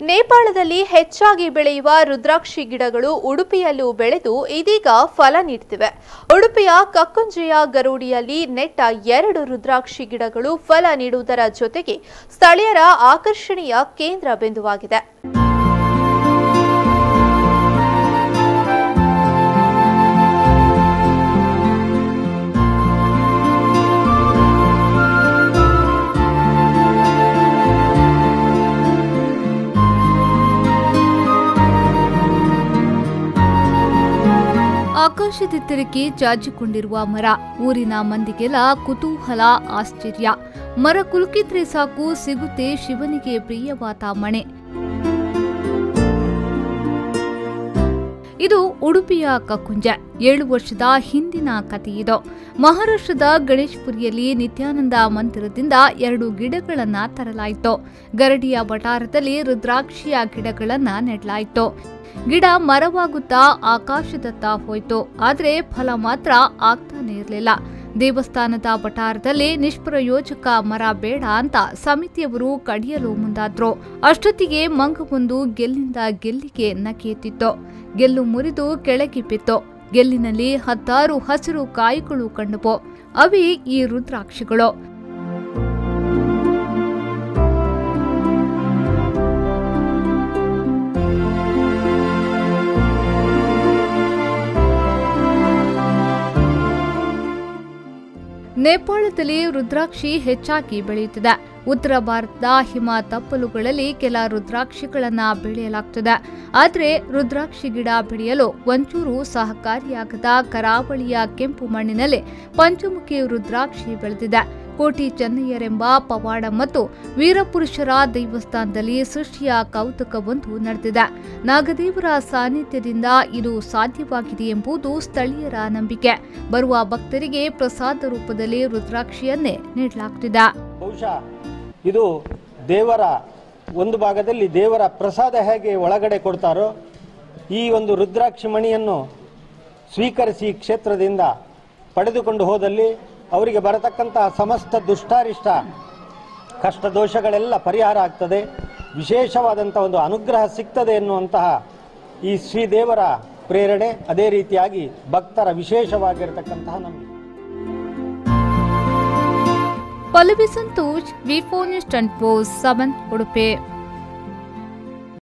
ನೇಪಾಳದಲ್ಲಿ ಹೆಚ್ಚಾಗಿ ಬೆಳೆಯುವ ರುದ್ರಾಕ್ಷಿ ಗಿಡಗಳು ಉಡುಪಿಯಲ್ಲೂ ಬೆಳೆದು ಇದೀಗ ಫಲ ನೀಡುತ್ತಿವೆ ಉಡುಪಿಯ ಕಕ್ಕುಂಜೆಯ ಗರೂಡಿಯಲ್ಲಿ ನೆಟ್ಟ ಎರಡು ರುದ್ರಾಕ್ಷಿ ಗಿಡಗಳು ಫಲ ನೀಡುವುದರ ಜೊತೆಗೆ ಸ್ಥಳೀಯರ ಆಕರ್ಷಣೆಯ ಕೇಂದ್ರ ಬಿಂದುವಾಗಿದೆ ಆಕಾಶದೆತ್ತರಕ್ಕೆ ಚಾಚಿಕೊಂಡಿರುವ ಮರ ಊರಿನ ಮಂದಿಗೆಲ್ಲ ಕುತೂಹಲ ಆಶ್ಚರ್ಯ ಮರ ಕುಲುಕಿದ್ರೆ ಸಾಕು ಸಿಗುತ್ತೆ ಶಿವನಿಗೆ ಪ್ರಿಯವಾದ ಮಣೆ ಇದು ಉಡುಪಿಯ ಕಕ್ಕುಂಜ ಏಳು ವರ್ಷದ ಹಿಂದಿನ ಕಥೆಯಿದು ಮಹಾರಾಷ್ಟ್ರದ ಗಣೇಶ್ಪುರಿಯಲ್ಲಿ ನಿತ್ಯಾನಂದ ಮಂದಿರದಿಂದ ಎರಡು ಗಿಡಗಳನ್ನ ತರಲಾಯಿತು ಗರಡಿಯ ವಟಾರದಲ್ಲಿ ರುದ್ರಾಕ್ಷಿಯ ಗಿಡಗಳನ್ನ ನೆಡಲಾಯಿತು ಗಿಡ ಮರವಾಗುತ್ತಾ ಆಕಾಶದತ್ತ ಹೋಯ್ತು ಆದ್ರೆ ಫಲ ಮಾತ್ರ ಆಗ್ತಾನೆ ಇರಲಿಲ್ಲ ದೇವಸ್ಥಾನದ ವಟಾರದಲ್ಲಿ ನಿಷ್ಪ್ರಯೋಜಕ ಮರ ಬೇಡ ಅಂತ ಸಮಿತಿಯವರು ಕಡಿಯಲು ಮುಂದಾದ್ರು ಅಷ್ಟೊತ್ತಿಗೆ ಮಂಗವೊಂದು ಗೆಲ್ಲಿಂದ ಗೆಲ್ಲಿಗೆ ನಗೆಯುತ್ತಿತ್ತು ಗೆಲ್ಲು ಮುರಿದು ಕೆಳಗೆ ಬಿತ್ತು ಗೆಲ್ಲಿನಲ್ಲಿ ಹತ್ತಾರು ಹಸಿರು ಕಾಯಿಗಳು ಕಂಡುವು ಅವೇ ಈ ರುದ್ರಾಕ್ಷಿಗಳು ನೇಪಾಳದಲ್ಲಿ ರುದ್ರಾಕ್ಷಿ ಹೆಚ್ಚಾಗಿ ಬೆಳೆಯುತ್ತದೆ ಉತ್ತರ ಭಾರತದ ಹಿಮ ತಪ್ಪಲುಗಳಲ್ಲಿ ಕೆಲ ರುದ್ರಾಕ್ಷಿಗಳನ್ನ ಬೆಳೆಯಲಾಗ್ತದೆ ಆದರೆ ರುದ್ರಾಕ್ಷಿ ಗಿಡ ಬೆಳೆಯಲು ಒಂಚೂರು ಸಹಕಾರಿಯಾಗದ ಕರಾವಳಿಯ ಕೆಂಪು ಮಣ್ಣಿನಲ್ಲಿ ಪಂಚಮುಖಿ ರುದ್ರಾಕ್ಷಿ ಬೆಳೆದಿದೆ ಕೋಟಿ ಚೆನ್ನಯ್ಯರೆಂಬ ಪವಾಡ ಮತ್ತು ವೀರಪುರುಷರ ದೇವಸ್ಥಾನದಲ್ಲಿ ಸೃಷ್ಟಿಯ ಕೌತುಕವೊಂದು ನಡೆದಿದೆ ನಾಗದೇವರ ಸಾನ್ನಿಧ್ಯದಿಂದ ಇದು ಸಾಧ್ಯವಾಗಿದೆ ಎಂಬುದು ಸ್ಥಳೀಯರ ನಂಬಿಕೆ ಬರುವ ಭಕ್ತರಿಗೆ ಪ್ರಸಾದ ರೂಪದಲ್ಲಿ ರುದ್ರಾಕ್ಷಿಯನ್ನೇ ನೀಡಲಾಗ್ತಿದೆ ಬಹುಶಃ ಇದು ದೇವರ ಒಂದು ಭಾಗದಲ್ಲಿ ದೇವರ ಪ್ರಸಾದ ಹೇಗೆ ಒಳಗಡೆ ಕೊಡ್ತಾರೋ ಈ ಒಂದು ರುದ್ರಾಕ್ಷಿ ಮಣಿಯನ್ನು ಸ್ವೀಕರಿಸಿ ಈ ಕ್ಷೇತ್ರದಿಂದ ಪಡೆದುಕೊಂಡು ಹೋದಲ್ಲಿ ಅವರಿಗೆ ಬರತಕ್ಕಂತಹ ಸಮಸ್ತ ದುಷ್ಟಾರಿಷ್ಟ ಕಷ್ಟ ದೋಷಗಳೆಲ್ಲ ಪರಿಹಾರ ಆಗ್ತದೆ ವಿಶೇಷವಾದಂಥ ಒಂದು ಅನುಗ್ರಹ ಸಿಗ್ತದೆ ಎನ್ನುವಂತಹ ಈ ಶ್ರೀದೇವರ ಪ್ರೇರಣೆ ಅದೇ ರೀತಿಯಾಗಿ ಭಕ್ತರ ವಿಶೇಷವಾಗಿರತಕ್ಕಂತಹ ನಂಬಿಕೆ Pallavi Santosh V phone news twenty four seven Udupi